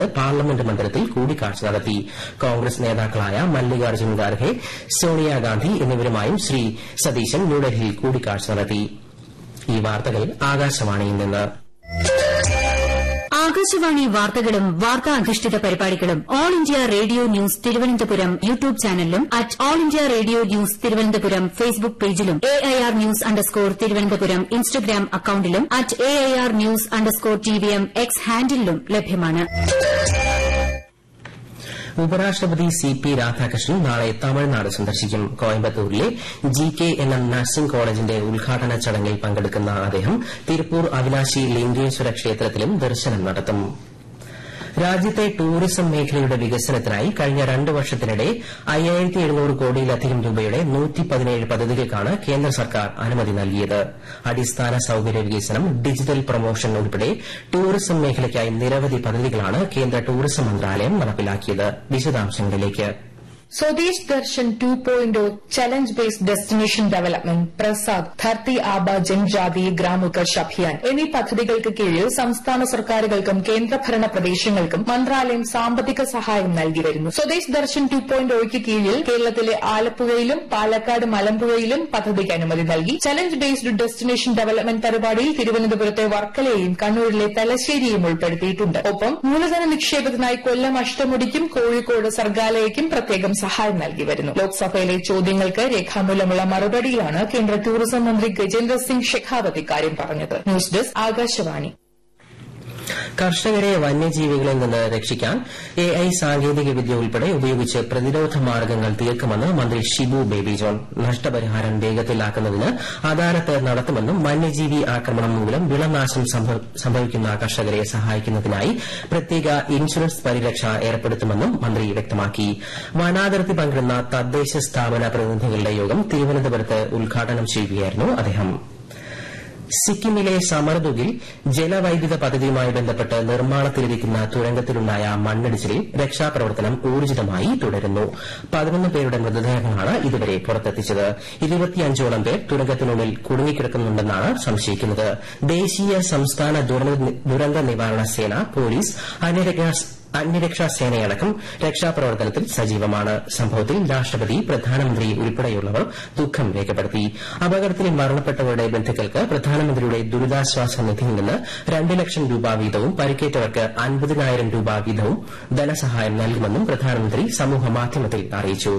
parliament മന്ദിരത്തിൽ കൂടിക്കാഴ്ച നടത്തി കോൺഗ്രസ് നേതാക്കളായ മല്ലികാർജ്ജുൻ ഖാർഗെ സോണിയാഗാന്ധി എന്നിവരുമായും ശ്രീ സതീശൻ ന്യൂഡൽഹിയിൽ കൂടിക്കാഴ്ച നടത്തി ഈ വാർത്തകൾ ആകാശവാണിയിൽ നിന്ന് ആകാശവാണി വാർത്തകളും വാർത്താ അധിഷ്ഠിത പരിപാടികളും All India Radio News Thiruvananthapuram YouTube ചാനലിലും at All India Radio News Thiruvananthapuram Facebook പേജിലും A I R news underscore Thiruvananthapuram Instagram അക്കൌണ്ടിലും at A I R news underscore T V M X ഹാൻഡിലും ലഭ്യമാണ് ഉപരാഷ്ട്രപതി സി പി രാധാകൃഷ്ണൻ നാളെ തമിഴ്നാട് സന്ദർശിക്കും കോയമ്പത്തൂരിലെ G K N M nursing കോളേജിന്റെ ഉദ്ഘാടന ചടങ്ങിൽ പങ്കെടുക്കുന്ന അദ്ദേഹം തിരുപ്പൂർ അവിനാശി ലിംഗേശ്വര ക്ഷേത്രത്തിലും ദർശനം നടത്തും രാജ്യത്തെ ടൂറിസം മേഖലയുടെ വികസനത്തിനായി കഴിഞ്ഞ രണ്ട് വർഷത്തിനിടെ അയ്യായിരത്തി എഴുന്നൂറ് കോടിയിലധികം രൂപയുടെ നൂറ്റി പതിനേഴ് പദ്ധതികൾക്കാണ് കേന്ദ്ര സർക്കാർ അനുമതി നൽകിയത് അടിസ്ഥാന സൌകര്യ വികസനം ഡിജിറ്റൽ പ്രൊമോഷൻ ഉൾപ്പെടെ ടൂറിസം മേഖലയ്ക്കായി നിരവധി പദ്ധതികളാണ് കേന്ദ്ര ടൂറിസം മന്ത്രാലയം നടപ്പിലാക്കിയത് വിശദാംശങ്ങളിലേക്ക് Swadesh Darshan two point challenge based destination development Prasad Dharti Aaba Janjati Gramotkarsh Abhiyan എന്നീ പദ്ധതികൾക്ക് കീഴിൽ സംസ്ഥാന സർക്കാരുകൾക്കും കേന്ദ്രഭരണ പ്രദേശങ്ങൾക്കും മന്ത്രാലയം സാമ്പത്തിക സഹായം നൽകി വരുന്നു സ്വദേശ് ദർശൻ ടു പോയിന്റ് ഒയ്ക്ക് കീഴിൽ കേരളത്തിലെ ആലപ്പുഴയിലും പാലക്കാട് മലമ്പുഴയിലും പദ്ധതിക്ക് അനുമതി നൽകി ചലഞ്ച് ബേസ്ഡ് ഡെസ്റ്റിനേഷൻ ഡെവലപ്മെന്റ് പരിപാടിയിൽ തിരുവനന്തപുരത്തെ വർക്കലയെയും കണ്ണൂരിലെ തലശ്ശേരിയും ഉൾപ്പെടുത്തിയിട്ടുണ്ട് ഒപ്പം മൂലധന നിക്ഷേപത്തിനായി കൊല്ലം അഷ്ടമുടിക്കും കോഴിക്കോട് സർഗാലയയ്ക്കും പ്രത്യേകം സഹായം നൽകി വരുന്നു ലോക്സഭയിലെ ചോദ്യങ്ങൾക്ക് രേഖാമൂലമുള്ള മറുപടിയിലാണ് കേന്ദ്ര ടൂറിസം മന്ത്രി ഗജേന്ദ്ര സിംഗ് ഷെഖാവത്ത് ഇക്കാര്യം പറഞ്ഞത് ന്യൂസ് ഡെസ്ക് ആകാശവാണി കർഷകരെ വന്യജീവികളിൽ നിന്ന് രക്ഷിക്കാൻ എ ഐ സാങ്കേതിക വിദ്യ ഉൾപ്പെടെ ഉപയോഗിച്ച് പ്രതിരോധ മാർഗ്ഗങ്ങൾ തീർക്കുമെന്ന് മന്ത്രി ഷിബു ബേബി ജോൺ നഷ്ടപരിഹാരം വേഗത്തിലാക്കുന്നതിന് അദാലത്ത് നടത്തുമെന്നും വന്യജീവി ആക്രമണം മൂലം വിളനാശം സംഭവിക്കുന്ന കർഷകരെ സഹായിക്കുന്നതിനായി പ്രത്യേക ഇൻഷുറൻസ് പരിരക്ഷ ഏർപ്പെടുത്തുമെന്നും മന്ത്രി വ്യക്തമാക്കി വനാതിർത്തി പങ്കിടുന്ന തദ്ദേശ സ്ഥാപന പ്രതിനിധികളുടെ യോഗം തിരുവനന്തപുരത്ത് ഉദ്ഘാടനം ചെയ്യുകയായിരുന്നു അദ്ദേഹം സിക്കിമിലെ സമർദുഗിൽ ജലവൈദ്യുത പദ്ധതിയുമായി ബന്ധപ്പെട്ട് നിർമ്മാണത്തിലിരിക്കുന്ന തുരങ്കത്തിലുണ്ടായ മണ്ണിടിച്ചിലിൽ രക്ഷാപ്രവർത്തനം ഊർജിതമായി തുടരുന്നു പതിനൊന്ന് പേരുടെ മൃതദേഹങ്ങളാണ് ഇതുവരെ പുറത്തെത്തിച്ചത് ഇരുപത്തിയഞ്ചോളം പേർ തുരങ്കത്തിനുള്ളിൽ കുടുങ്ങിക്കിടക്കുന്നുണ്ടെന്നാണ് സംശയിക്കുന്നത് ദേശീയ സംസ്ഥാന ദുരന്ത നിവാരണ സേന പോലീസ് അന്യരക്ഷാ സേനയടക്കം രക്ഷാപ്രവർത്തനത്തിൽ സജീവമാണ് സംഭവത്തിൽ രാഷ്ട്രപതി പ്രധാനമന്ത്രി ഉൾപ്പെടെയുള്ളവർ ദുഃഖം രേഖപ്പെടുത്തി അപകടത്തിൽ മരണപ്പെട്ടവരുടെ ബന്ധുക്കൾക്ക് പ്രധാനമന്ത്രിയുടെ ദുരിതാശ്വാസ നിധിയിൽ നിന്ന് രണ്ട് ലക്ഷം രൂപ വീതവും പരിക്കേറ്റവർക്ക് അൻപതിനായിരം രൂപ വീതവും ധനസഹായം നൽകുമെന്നും പ്രധാനമന്ത്രി സമൂഹമാധ്യമത്തിൽ അറിയിച്ചു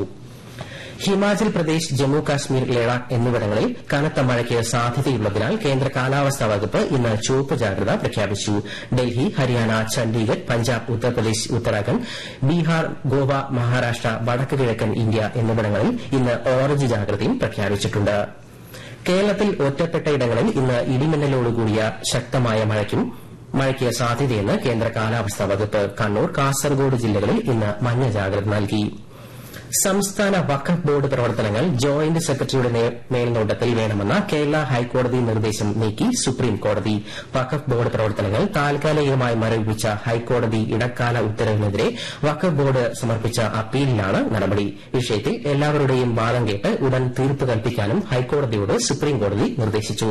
ഹിമാചൽ പ്രദേശ് ജമ്മു കാശ്മീർ ലഡാക്ക് എന്നിവിടങ്ങളിൽ കനത്ത മഴയ്ക്ക് സാധ്യതയുള്ളതിനാൽ കേന്ദ്ര കാലാവസ്ഥാ വകുപ്പ് ഇന്ന് ചുവപ്പ് ജാഗ്രത പ്രഖ്യാപിച്ചു ഡൽഹി ഹരിയാന ചണ്ഡീഗഡ് പഞ്ചാബ് ഉത്തർപ്രദേശ് ഉത്തരാഖണ്ഡ് ബീഹാർ ഗോവ മഹാരാഷ്ട്ര വടക്ക് കിഴക്കൻ ഇന്ത്യ എന്നിവിടങ്ങളിൽ ഇന്ന് ഓറഞ്ച് ജാഗ്രതയും പ്രഖ്യാപിച്ചിട്ടുണ്ട് കേരളത്തിൽ ഒറ്റപ്പെട്ടയിടങ്ങളിൽ ഇന്ന് ഇടിമിന്നലോടുകൂടിയ ശക്തമായ മഴയ്ക്കും മഴയ്ക്ക് സാധ്യതയെന്ന് കേന്ദ്ര കാലാവസ്ഥാ വകുപ്പ് കണ്ണൂർ കാസർഗോഡ് ജില്ലകളിൽ ഇന്ന് മഞ്ഞ ജാഗ്രത നൽകി സംസ്ഥാന വഖഫ് ബോർഡ് പ്രവർത്തനങ്ങൾ ജോയിന്റ് സെക്രട്ടറിയുടെ മേൽനോട്ടത്തിൽ വേണമെന്ന കേരള ഹൈക്കോടതി നിർദ്ദേശം നീക്കി സുപ്രീം കോടതി വഖഫ് ബോർഡ് പ്രവർത്തനങ്ങൾ താൽക്കാലികമായി മരവിപ്പിച്ച ഹൈക്കോടതി ഇടക്കാല ഉത്തരവിനെതിരെ വഖഫ് ബോർഡ് സമർപ്പിച്ച അപ്പീലിലാണ് നടപടി വിഷയത്തിൽ എല്ലാവരുടെയും വാദം കേട്ട് ഉടൻ തീർപ്പ് കൽപ്പിക്കാനും ഹൈക്കോടതിയോട് സുപ്രീം കോടതി നിർദ്ദേശിച്ചു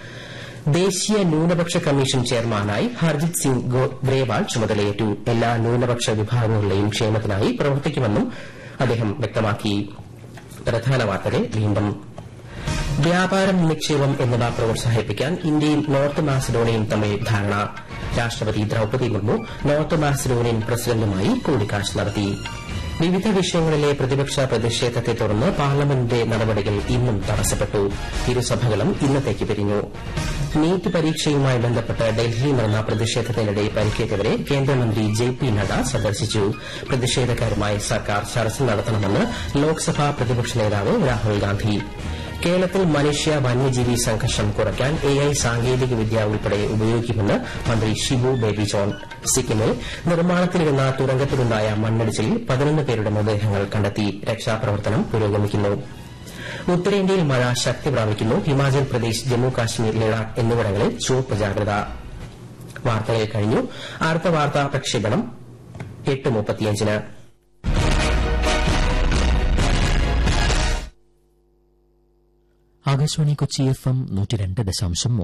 ദേശീയ ന്യൂനപക്ഷ കമ്മീഷൻ ചെയർമാനായി ഹർജിത് സിംഗ് ഗ്രേവാൾ ചുമതലയേറ്റു എല്ലാ ന്യൂനപക്ഷ വിഭാഗങ്ങളുടെയും ക്ഷേമത്തിനായി പ്രവർത്തിക്കുമെന്നും അദ്ദേഹം വ്യക്തമാക്കി പ്രധാന വാർത്തകൾ വീണ്ടും വ്യാപാരം നിക്ഷേപം എന്നിവ പ്രോത്സാഹിപ്പിക്കാൻ ഇന്ത്യയും നോർത്ത് മാസിഡോണിയയും തമ്മിൽ ധാരണ രാഷ്ട്രപതി ദ്രൌപദി മുർമു നോർത്ത് മാസിഡോണിയൻ പ്രസിഡന്റുമായി കൂടിക്കാഴ്ച നടത്തി വിവിധ വിഷയങ്ങളിലെ പ്രതിപക്ഷ പ്രതിഷേധത്തെ തുടർന്ന് പാർലമെന്റിന്റെ നടപടികൾ ഇന്നും തടസ്സപ്പെട്ടു ഇരുസഭകളും ഇന്നത്തേക്ക് പിരിഞ്ഞു നീറ്റ് പരീക്ഷയുമായി ബന്ധപ്പെട്ട് ഡൽഹിയിൽ നടന്ന പ്രതിഷേധത്തിനിടെ പരിക്കേറ്റവരെ കേന്ദ്രമന്ത്രി ജെ പി നഡ്ഡ സന്ദർശിച്ചു പ്രതിഷേധക്കാരുമായി സർക്കാർ ചർച്ച നടത്തണമെന്ന് ലോക്സഭാ പ്രതിപക്ഷ നേതാവ് രാഹുൽ ഗാന്ധി കേരളത്തിൽ മനുഷ്യ വന്യജീവി സംഘർഷം കുറയ്ക്കാൻ എ ഐ സാങ്കേതിക വിദ്യ ഉൾപ്പെടെ ഉപയോഗിക്കുമെന്ന് മന്ത്രി ഷിബു ബേബി ജോൺ സിക്കിമിൽ നിർമ്മാണത്തിലിരുന്ന തുരങ്കത്തിലുണ്ടായ മണ്ണിടിച്ചിലിൽ പതിനൊന്ന് പേരുടെ മൃതദേഹങ്ങൾ കണ്ടെത്തി രക്ഷാപ്രവർത്തനം പുരോഗമിക്കുന്നു ഉത്തരേന്ത്യയിൽ മഴ ശക്തി പ്രാപിക്കുന്നു ഹിമാചൽ പ്രദേശ് ജമ്മു കാശ്മീർ ലഡാക്ക് എന്നിവിടങ്ങളിൽ ചുവപ്പ് ജാഗ്രത വാർത്തകൾ കഴിഞ്ഞു അടുത്ത വാർത്താ പ്രക്ഷേപണം എട്ട് മുപ്പത്തിയഞ്ചിന് ആകാശവാണി കൊച്ചി എഫ് എം നൂറ്റി രണ്ട് ദശാംശം